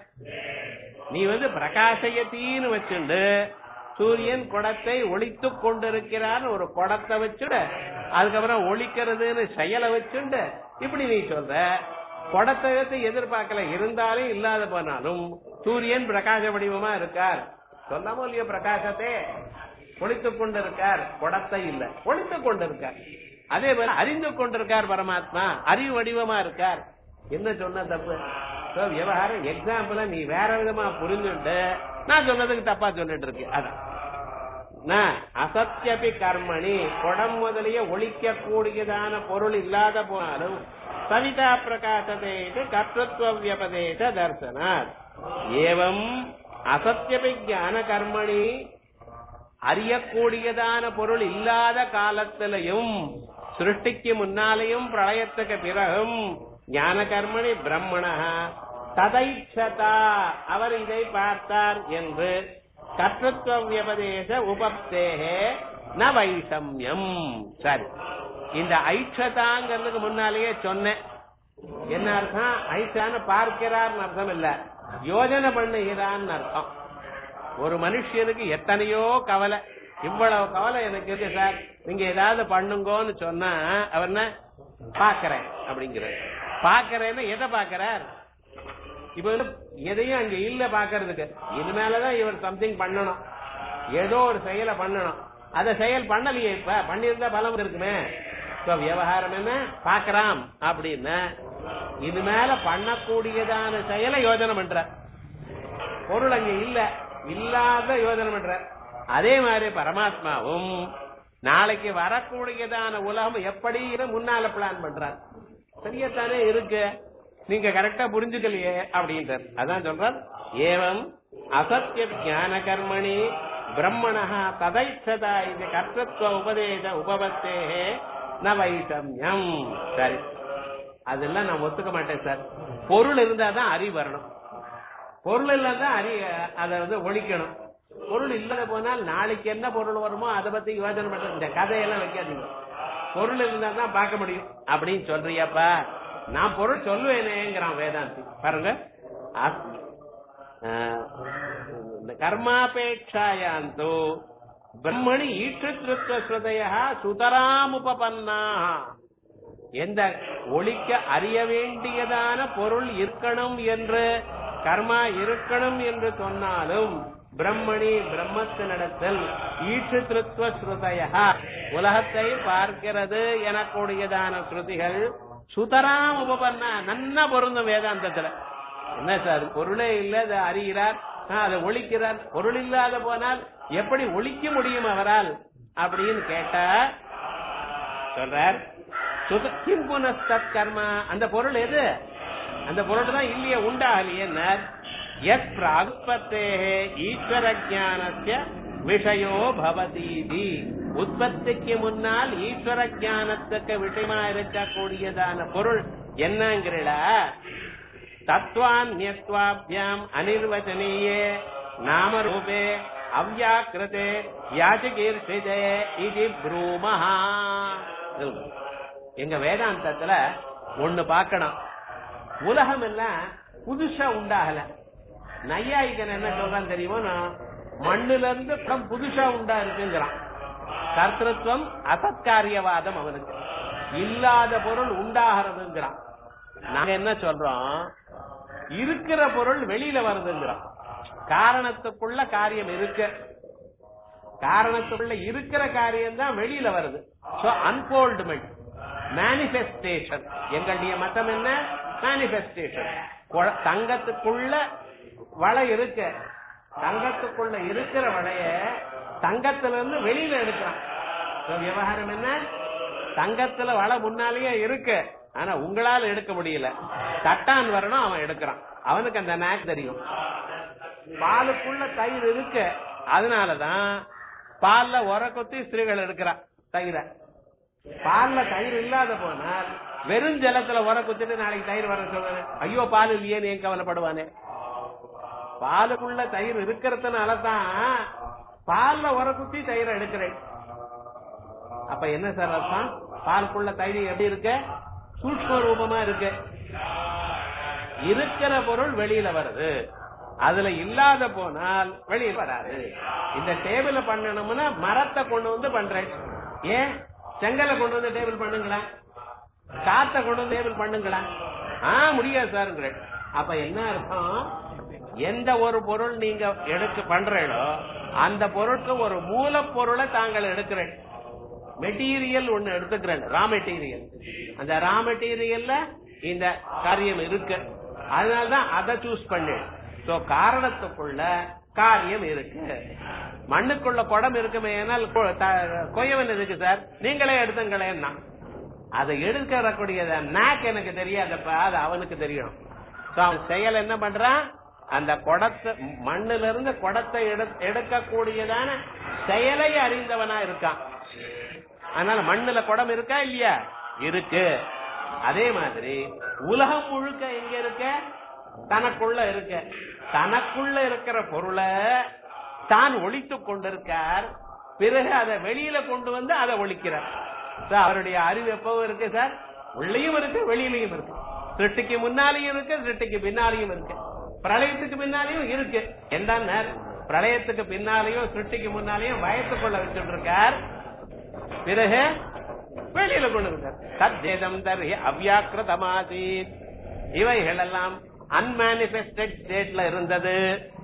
நீ வந்து பிரகாசயத்தின்னு வச்சுண்டு சூரியன் குடத்தை ஒளித்துக் கொண்டிருக்கிறான்னு ஒரு குடத்தை வச்சுட அதுக்கப்புறம் ஒழிக்கிறதுன்னு செயலை வச்சுண்டு இப்படி நீ சொல்ற குடத்தை வச்சு எதிர்பார்க்கல இருந்தாலும் இல்லாத போனாலும் சூரியன் பிரகாச வடிவமா இருக்கார் சொல்லாமோ இல்லையோ பிரகாசத்தை ஒழித்துக் கொண்டிருக்கார் குடத்தை இல்ல ஒழித்துக் கொண்டிருக்கார் அதே போல அறிந்து கொண்டிருக்கார் பரமாத்மா அறிவு வடிவமா இருக்கார் என்ன சொன்ன தப்பு So, விவகாரம் எக்ஸாம்பிள நீ வேற விதமா புரிஞ்சுட்டு நான் சொன்னதுக்கு தப்பா சொல்லிட்டு இருக்கு அதான் நான் அசத்தியபி கர்மணி குடம் முதலிய ஒழிக்க கூடியதான பொருள் இல்லாத போனாலும் சவிதா பிரகாசதேது கர்த்தத்துவ வியபதேச தர்சனாத் ஏவம் அசத்தியபி ஞான கர்மணி அறியக்கூடியதான பொருள் இல்லாத காலத்திலையும் சிருஷ்டிக்கு முன்னாலேயும் பிரளயத்துக்கு பிறகும் ஞான கர்மணி பிரம்மணா ததைச்சதா அவர் இதை பார்த்தார் என்று கர்த்தத்துவ வியபதேச உபப்தேகே ந வைஷமியம் சரி இந்த ஐட்சதாங்கிறதுக்கு முன்னாலேயே சொன்னேன் என்ன அர்த்தம் ஐஷான்னு பார்க்கிறார்னு அர்த்தம் இல்ல யோஜனை பண்ணுகிறான்னு அர்த்தம் ஒரு மனுஷனுக்கு எத்தனையோ கவலை இவ்வளவு கவலை எனக்கு இருக்கு சார் நீங்க ஏதாவது பண்ணுங்கன்னு சொன்னா அவர் என்ன பாக்குறேன் அப்படிங்கிறார் பாக்குறேன்னு எதை பாக்குறார் இப்ப வந்து எதையும் அங்க இல்ல பாக்குறதுக்கு இனிமேலதான் இவர் சம்திங் பண்ணணும் ஏதோ ஒரு செயலை பண்ணணும் அத செயல் பண்ணலையே இப்ப பண்ணியிருந்தா பலம் இருக்குமே இப்ப விவகாரம் என்ன பாக்குறான் அப்படின்னு இனிமேல பண்ணக்கூடியதான செயலை யோஜனை பண்ற பொருள் அங்க இல்ல இல்லாத யோஜனை பண்ற அதே மாதிரி பரமாத்மாவும் நாளைக்கு வரக்கூடியதான உலகம் எப்படி முன்னால பிளான் பண்றார் சரியத்தானே இருக்கு நீங்க கரெக்டா புரிஞ்சுக்கலையே அப்படின்றார் அதான் சொல்றார் ஏவம் அசத்திய ஞான கர்மணி பிரம்மணः ததைச்சதா இது கர்த்தத்துவ உபதேச உபபத்தே ந வைஷமியம் சரி அதெல்லாம் நான் ஒத்துக்க மாட்டேன் சார் பொருள் இருந்தா தான் அறிவு வரணும் பொருள் இல்லாத அறி அதை வந்து ஒழிக்கணும் பொருள் இல்லாத போனால் நாளைக்கு என்ன பொருள் வருமோ அதை பத்தி யோசனை பண்ற இந்த கதையெல்லாம் வைக்காதீங்க பொருள் இருந்தா தான் பார்க்க முடியும் அப்படின்னு சொல்றியாப்பா நான் பொருள் சொல்லுவேனேங்கிறான் வேதாந்தி பாருங்க அஸ்- ஆஹ், இந்த கர்மாபேட்சாயாந்தோ பிரம்மணி ஈற்றுத்ருத்வ ஸ்ருதய சுதராமுபபன்னா எந்த ஒழிக்க அறிய வேண்டியதான பொருள் இருக்கணும் என்று கர்மா இருக்கணும் என்று சொன்னாலும் பிரம்மணி பிரம்மத்தினிடத்தில் ஈட்டு திருத்துவ ஸ்ருதய உலகத்தை பார்க்கிறது எனக்கூடியதான ஸ்ருதிகள் சுதராம் உபபன்னா நன்னா பொருந்தும் வேதாந்தத்துல என்ன சார் பொருளே இல்ல அதை அறிகிறார் ஆ, அதை ஒழிக்கிறார் பொருள் இல்லாத போனால் எப்படி ஒழிக்க முடியும் அவரால் அப்படின்னு கேட்டா சொல்றார் சுத- கிம் புனஸ்தத் கர்மா அந்த பொருள் எது அந்த பொருள் தான் இல்லையே உண்டாகலையே எத் பிராகுப்பத்தே ஈஸ்வர ஜானஸ்ய விஷயோ பவதீதி உற்பத்திக்கு முன்னால் ஈஸ்வர ஞானத்துக்கு விஷயமா இருக்கக்கூடியதான பொருள் என்னங்கிறடா தத்வான்யத்வாபியாம் அனிர்வச்சனீயே நாமரூபே அவ்யாக்கிருதே யாச்சகீர்ஷிதே இது ப்ரூமஹா எங்க வேதாந்தத்துல ஒண்ணு பார்க்கணும் உலகம் எல்லாம் புதுசா உண்டாகல நையாயிகன் என்ன சொல்றான் தெரியுமா மண்ணுல இருந்து படம் புதுசா உண்டா இருக்குங்கிறான் கர்த்தத்துவம் அசத்காரியவாதம் அவனுக்கு இல்லாத பொருள் உண்டாகிறதுங்கிறான் நாங்க என்ன சொல்றோம் இருக்கிற பொருள் வெளியில வருதுங்கிறோம் காரணத்துக்குள்ள காரியம் இருக்கு காரணத்துக்குள்ள இருக்கிற காரியம் தான் வெளியில வருது சோ அன்போல்டுமெண்ட் மேனிபெஸ்டேஷன் எங்களுடைய மதம் என்ன மேனிபெஸ்டேஷன் தங்கத்துக்குள்ள வளை இருக்கு தங்கத்துக்குள்ள இருக்கிற வளைய தங்கத்துல இருந்து வெளியில எடுக்கிறான் So, விவகாரம் என்ன தங்கத்துல வளை முன்னாலேயே இருக்கு ஆனா உங்களால எடுக்க முடியல தட்டான் வரணும் அவன் எடுக்கிறான் அவனுக்கு அந்த நேக் தெரியும் பாலுக்குள்ள தயிர் இருக்கு அதனாலதான் பால்ல உர கொத்தி ஸ்திரீகள் எடுக்கிறா தயிரை பால்ல தயிர் இல்லாத போனால் வெறும் ஜலத்துல உர குத்திட்டு நாளைக்கு தயிர் வர சொல்லுவேன் ஐயோ பால் இல்லையேன்னு ஏன் கவலைப்படுவானே பாலுக்குள்ள தயிர் இருக்கிறதுனால தான் பால்ல உர குத்தி தயிரை எடுக்கிறேன் அப்ப என்ன சார் அர்த்தம் பாலுக்குள்ள தயிர் எப்படி இருக்கு சூட்ச ரூபமா இருக்கு இருக்கிற பொருள் வெளியில வருது அதுல இல்லாத போனால் வெளியில வராது இந்த டேபிள பண்ணணும்னா மரத்தை கொண்டு வந்து பண்றேன் ஏன் செங்கலை கொண்டு வந்து டேபிள் பண்ணுங்களா காத்த கொண்டு வந்து டேபிள் பண்ணுங்களா ஆ முடியாது சார் அப்ப என்ன அர்த்தம் எந்த ஒரு பொருள் நீங்க எடுக்க பண்றீங்களோ அந்த பொருளுக்கு ஒரு மூலப்பொருளை தாங்கள் எடுக்கிறேன் மெட்டீரியல் ஒண்ணு எடுத்துக்கிறேன் ரா மெட்டீரியல் அந்த ரா மெட்டீரியல்ல இந்த காரியம் இருக்கு அதனாலதான் அதை சூஸ் பண்ணேன் சோ காரணத்துக்குள்ள காரியம் இருக்கு மண்ணுக்குள்ள குடம் இருக்குமே ஏனால் கொ- த- கொயவன் இருக்கு சார் நீங்களே எடுத்துங்களேன்னா அதை எடுக்கக்கூடிய நாக் எனக்கு தெரியாதப்ப அது அவனுக்கு தெரியணும் So, அவன் செயல் என்ன பண்றான் அந்த குடத்தை மண்ணுல இருந்து குடத்தை எடு- எடுக்கக்கூடியதான செயலை அறிந்தவனா இருக்கான் அதனால மண்ணுல குடம் இருக்கா இல்லையா இருக்கு அதே மாதிரி உலகம் முழுக்க எங்க இருக்க தனக்குள்ள இருக்க தனக்குள்ள இருக்கிற பொருளை தான் ஒழித்துக் கொண்டிருக்கார் பிறகு அதை வெளியில கொண்டு வந்து அதை ஒழிக்கிறார் So, அவருடைய அறிவு எப்பவும் இருக்கு சார் உள்ளேயும் இருக்கு வெளியிலையும் இருக்கு சிருஷ்டிக்கு முன்னாலேயும் இருக்கு சிருஷ்டிக்கு பின்னாலேயும் இருக்கு பிரளயத்துக்கு பின்னாலேயும் இருக்கு என்ன பிரளயத்துக்கு பின்னாலேயும் சிருஷ்டிக்கு முன்னாலேயும் வயத்துக்குள்ள வச்சுட்டு இருக்கார் பிறகு வெளியில கொண்டு வந்தார் தத்தேதம் தர்ஹி அவ்யாக்கிருதமாசீத் இவைகள் எல்லாம் அன்மானிபெஸ்டட் ஸ்டேட்ல இருந்தது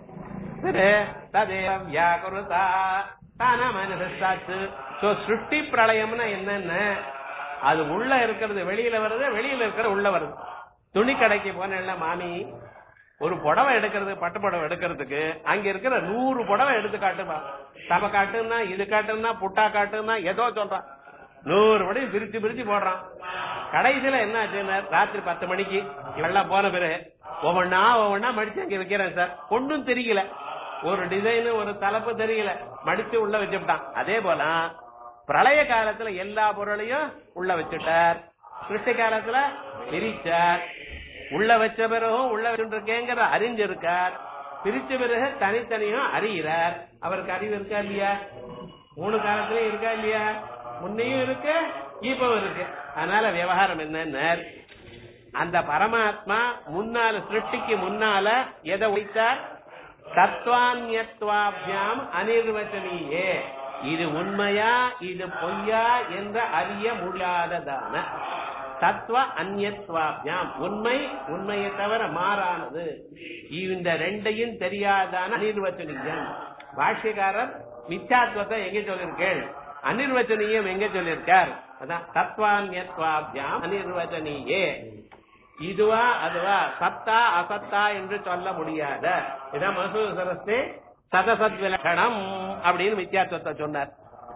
பிறகு ததேவ வியாக்குருதா தானா மேனிபெஸ்ட் ஆச்சு சோ சிருஷ்டி பிரளயம்னா என்னென்ன அது உள்ள இருக்கிறது வெளியில வருது வெளியில இருக்கிறது உள்ள வருது துணி கடைக்கு போன மாமி ஒரு புடவை எடுக்கிறது பட்டு புடவை எடுக்கிறதுக்கு அங்க இருக்கிற நூறு புடவை எடுத்து காட்டுப்பா தப காட்டுன்னா இது காட்டுன்னா புட்டா காட்டுன்னா ஏதோ சொல்றான் நூறு படி பிரிச்சு பிரிச்சு போடுறான் கடைசியில என்ன ஆச்சுன்னா ராத்திரி பத்து மணிக்கு இவெல்லாம் போன பிறகு ஒவ்வொன்னா ஒவ்வொன்னா மடிச்சு அங்க வைக்கிறேன் சார் ஒன்னும் தெரியல ஒரு டிசைன் ஒரு தலைப்பு தெரியல மடிச்சு உள்ள வச்சுட்டான் அதே போல பிரளய காலத்துல எல்லா பொருளையும் உள்ள வச்சுட்டார் சிருஷ்டி காலத்துல பிரிச்சார் உள்ள வச்ச பிறகும் உள்ள வச்சுருக்கேங்கிற அறிஞ்சிருக்கார் பிரிச்ச பிறகு தனித்தனியும் அறிகிறார் அவருக்கு அறிவு இருக்கா இல்லையா மூணு காலத்திலயும் இருக்கா இல்லையா முன்னையும் இருக்கு இப்பவும் இருக்கு அதனால விவகாரம் என்னன்னு அந்த பரமாத்மா முன்னால சிருஷ்டிக்கு முன்னால எதை வைத்தார் தத்வான்யத்வாபியாம் அனிர்வச்சனீயே இது உண்மையா இது பொய்யா என்று அறிய முடியாததான தத்துவ அந்யத்வாபியாம் உண்மை உண்மையை தவிர மாறானது இந்த ரெண்டையும் தெரியாதான அனிர்வச்சனீயம் பாஷ்யக்காரர் மித்யாத்வத்தை எங்க சொல்லியிருக்கேள் அனிர்வச்சனீயம் எங்க சொல்லியிருக்கார் அதான் தத்வான்யத்வாபியாம் அனிர்வச்சனீயே இதுவா அதுவா சத்தா அசத்தா என்று சொல்ல முடியாத இதான் மசூர் சரஸ்தே சதசத் விலக்கணம் அப்படின்னு வித்தியாசத்தை சொன்னார்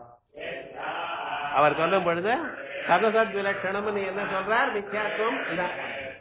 அவர் சொல்லும் பொழுது சதசத் விலட்சணம் என்ன சொல்றார் வித்தியாசம் இதான்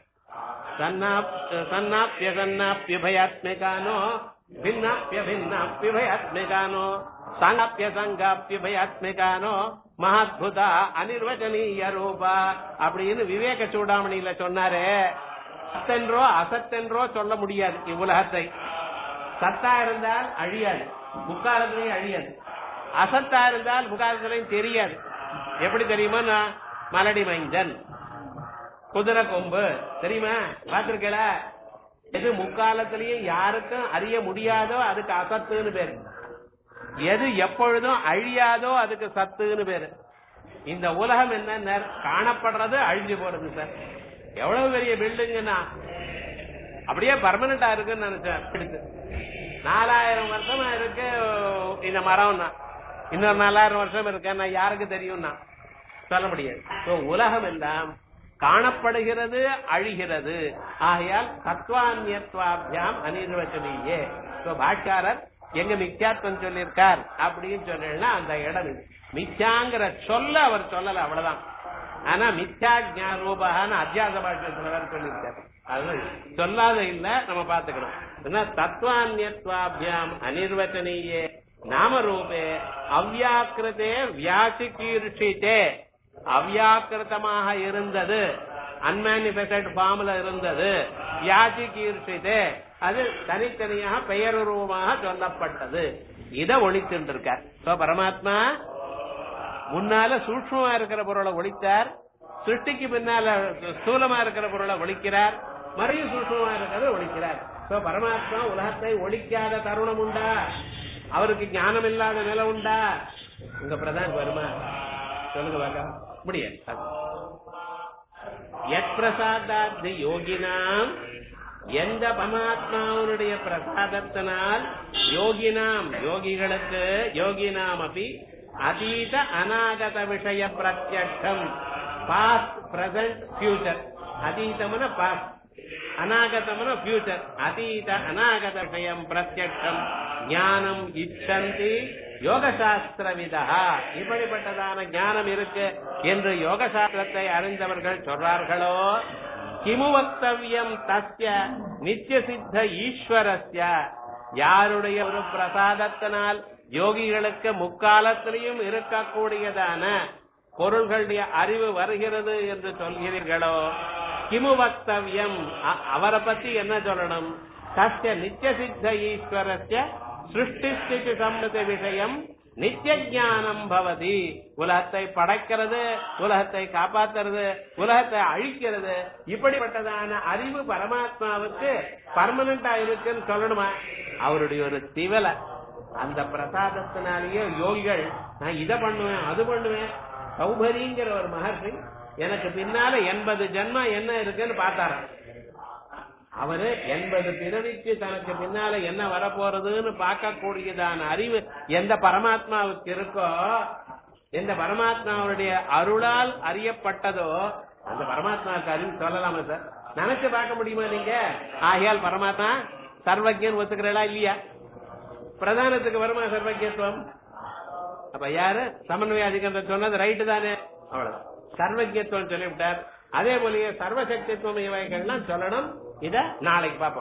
சன்னாப்பிய சன்னாப்பியபயாத்மிகானோ भिन्नाप्य भिन्नाप्य भयात्मिकानो சாங்காப்பிய சங்காப்பிய பயாத்மிகானோ மகாத்புதா அனிர்வச்சனீய ரூபா அப்படின்னு விவேக சூடாமணியில சொன்னாரே சத்தென்றோ அசத்தென்றோ சொல்ல முடியாது இவ்வுலகத்தை சத்தா இருந்தால் அழியாது முக்காலத்திலையும் அழியாது அசத்தா இருந்தால் முக்காலத்திலையும் தெரியாது எப்படி தெரியுமா நான் மலடி மைந்தன் குதிரை கொம்பு தெரியுமா பாத்திருக்கல எது முக்காலத்திலையும் யாருக்கும் அறிய முடியாதோ அதுக்கு அசத்துன்னு பேரு எது எப்பொழுதும் அழியாதோ அதுக்கு சத்துன்னு பேரு இந்த உலகம் என்ன காணப்படுறது அழிஞ்சு போறது சார் எவ்வளவு பெரிய பில்டிங்னா அப்படியே பர்மனண்டா இருக்குன்னு நினைச்சேன் எடுத்து நாலாயிரம் வருஷமா இருக்கு இந்த மரம்னா இன்னொரு நாலாயிரம் வருஷம் இருக்கேன்னா யாருக்கு தெரியும்னா சொல்ல முடியாது So, உலகம் எல்லாம் காணப்படுகிறது அழிகிறது ஆகையால் தத்வான்யத்வாபியாம் அனிர்வச்சனீயே So, பாட்காரர் எங்க மித்யாத்வம் சொல்லியிருக்கார் அப்படின்னு சொன்னா அந்த இடம் இது. மித்யாங்கிற சொல்ல அவர் சொல்லல அவ்வளவுதான் ஆனா மித்யா ரூபான்னு அத்தியாச பாஷ்யத்துல வேற சொல்லியிருக்காரு அது சொல்லாத இல்ல நம்ம பாத்துக்கணும் என்ன தத்வான்யத்வாபியாம் அனிர்வச்சனீயே நாமரூபே அவ்யாக்கிருதே வியாசிகீர்ஷித்தே அவ்யாக்கிருத்தமாக இருந்தது அன்மேனிபெக்டட் ஃபார்ம்ல இருந்தது வியாதி கீர்ஷிதே அது தனித்தனியாக பெயருருவமாக சொல்லப்பட்டது இத ஒழித்துட்டு இருக்கார் So, பரமாத்மா முன்னால சூட்சமா இருக்கிற பொருளை ஒழித்தார் சிருஷ்டிக்கு பின்னால ஸ்தூலமா இருக்கிற பொருளை ஒழிக்கிறார் மறுபடியும் சூட்சமா இருக்கிறத ஒழிக்கிறார் So, பரமாத்மா உலகத்தை ஒழிக்காத தருணம் உண்டா அவருக்கு ஞானம் இல்லாத நிலை உண்டா உங்க பிரதான் வருமா சொல்லுங்க பார்க்கலாம் முடியாது எத் பிரசாதாத்தி யோகினாம் எந்த பரமாத்மாவுடைய பிரசாதத்தினால் யோகினாம் யோகிகளுக்கு யோகினாம் அப்படி அதீத அநாகத விஷய பிரத்யக்ஷம் பாஸ்ட் பிரசன்ட் ஃபியூச்சர் அதீதம்னா பாஸ்ட் அநாகதம்னா ஃபியூச்சர் அதீத அநாகத விஷயம் பிரத்யக்ஷம் ஞானம் இச்சந்தி யோகசாஸ்திர விதா இப்படிப்பட்டதான ஞானம் இருக்கு என்று யோகசாஸ்திரத்தை அறிந்தவர்கள் சொல்றார்களோ கிமு வக்தவியம் தஸ்ய நித்திய சித்த ஈஸ்வரஸ்ய யாருடைய ஒரு பிரசாதத்தினால் யோகிகளுக்கு முக்காலத்திலையும் இருக்கக்கூடியதான பொருள்களுடைய அறிவு வருகிறது என்று சொல்கிறீர்களோ கிமு வக்தவியம் அ- அவரை பத்தி என்ன சொல்லணும் தஸ்ய நித்திய சித்த ஈஸ்வரஸ்ய சிருஷ்டி ஸ்திதி சம்மத விஷயம் நித்திய ஞானம் பவதி உலகத்தை படைக்கிறது உலகத்தை காப்பாத்துறது உலகத்தை அழிக்கிறது இப்படிப்பட்டதான அறிவு பரமாத்மாவுக்கு பர்மனண்டா இருக்குன்னு சொல்லணுமா அவருடைய ஒரு திவலை அந்த பிரசாதத்தினாலேயே யோகிகள் நான் இதை பண்ணுவேன் அது பண்ணுவேன் சௌபரிங்கிற ஒரு மகர்ஷி எனக்கு பின்னால எண்பது ஜென்மா என்ன இருக்குன்னு பார்த்தாராம் அவரு எண்பது பிறவிக்கு தனக்கு பின்னால என்ன வரப்போறதுன்னு பார்க்கக்கூடியதான அறிவு எந்த பரமாத்மாவுக்கு இருக்கோ எந்த பரமாத்மாவுடைய அருளால் அறியப்பட்டதோ அந்த பரமாத்மாவுக்கு அறிவு சொல்லலாமா சார் நினைச்சு பார்க்க முடியுமா நீங்க ஆகையால் பரமாத்மா சர்வஜன் ஒத்துக்கிறீங்களா இல்லையா பிரதானத்துக்கு வருமா சர்வஜத்துவம் அப்ப யாரு சமன்வய அதிகாரம் சொன்னது ரைட்டு தானே அவ்வளவுதான் சர்வஜத்துவம் சொல்லிவிட்டார் அதே போலயே சர்வசக்தித்துவம் இவைகள்லாம் சொல்லணும் இத நாளைக்கு பார்ப்போம்